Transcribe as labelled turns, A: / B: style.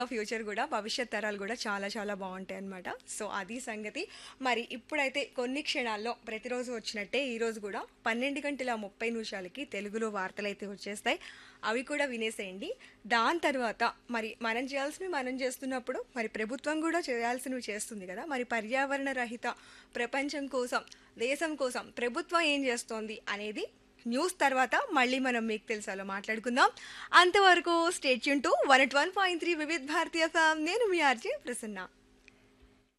A: future కూడా భవిష్యత్ తరాలు కూడా చాలా చాలా బాగుంటాయి అన్నమాట సో అది సంగతి మరి ఇప్పుడైతే కొన్ని క్షణాల్లో ప్రతిరోజు వచ్చినట్టే ఈరోజు కూడా పన్నెండు గంటల ముప్పై నిమిషాలకి తెలుగులో వార్తలు అయితే వచ్చేస్తాయి అవి కూడా వినేసేయండి దాని తర్వాత మరి మనం చేయాల్సినవి మనం చేస్తున్నప్పుడు మరి ప్రభుత్వం కూడా చేయాల్సినవి చేస్తుంది కదా మరి పర్యావరణ రహిత ప్రపంచం కోసం దేశం కోసం ప్రభుత్వం ఏం చేస్తోంది అనేది న్యూస్ తర్వాత మళ్ళీ మనం మీకు తెలుసాలో మాట్లాడుకుందాం అంతవరకు స్టేట్ యూన్ to one one point three Vividh Bharati FM నేను మీ ఆర్జే ప్రసన్న